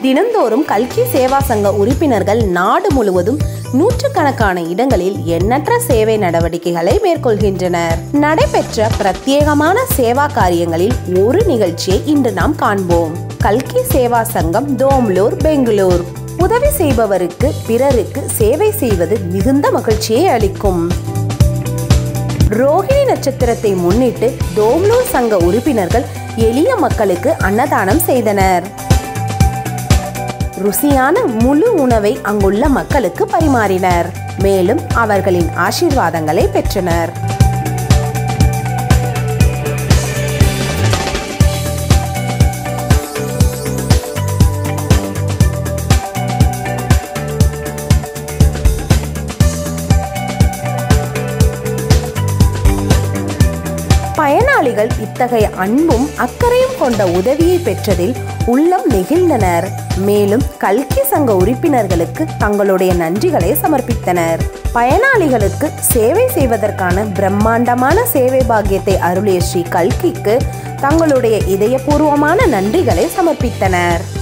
தினந்தோறும் கல்கி சேவா சங்க உறுப்பினர்கள் நாடு முழுவதும் நூற்றுக்கணக்கான இடங்களில் எண்ணற்ற சேவை நடவடிக்கைகளை மேற்கொள்கின்றனர் நடைபெற்ற பிரத்யேகமான சேவா காரியங்களில் ஒரு நிகழ்ச்சியை இன்று நாம் காண்போம் கல்கி சேவா சங்கம் தோம்லூர் பெங்களூர் உதவி செய்பவருக்கு பிறருக்கு சேவை செய்வது மிகுந்த மகிழ்ச்சியை அளிக்கும் ரோஹிணி நட்சத்திரத்தை முன்னிட்டு தோம்லூர் சங்க உறுப்பினர்கள் எளிய மக்களுக்கு அன்னதானம் செய்தனர் ருசியான முழு உணவை அங்குள்ள மக்களுக்கு பரிமாறினர் மேலும் அவர்களின் ஆசீர்வாதங்களை பெற்றனர் பயனாளிகள் இத்தகைய அன்பும் அக்கறையும் கொண்ட உதவியை பெற்றதில் உள்ளம் நெகிழ்ந்தனர் மேலும் கல்கி சங்க உறுப்பினர்களுக்கு தங்களுடைய நன்றிகளை சமர்ப்பித்தனர் பயனாளிகளுக்கு சேவை செய்வதற்கான பிரம்மாண்டமான சேவை பாக்கியத்தை அருளிய ஸ்ரீ கல்கிக்கு தங்களுடைய இதயபூர்வமான நன்றிகளை சமர்ப்பித்தனர்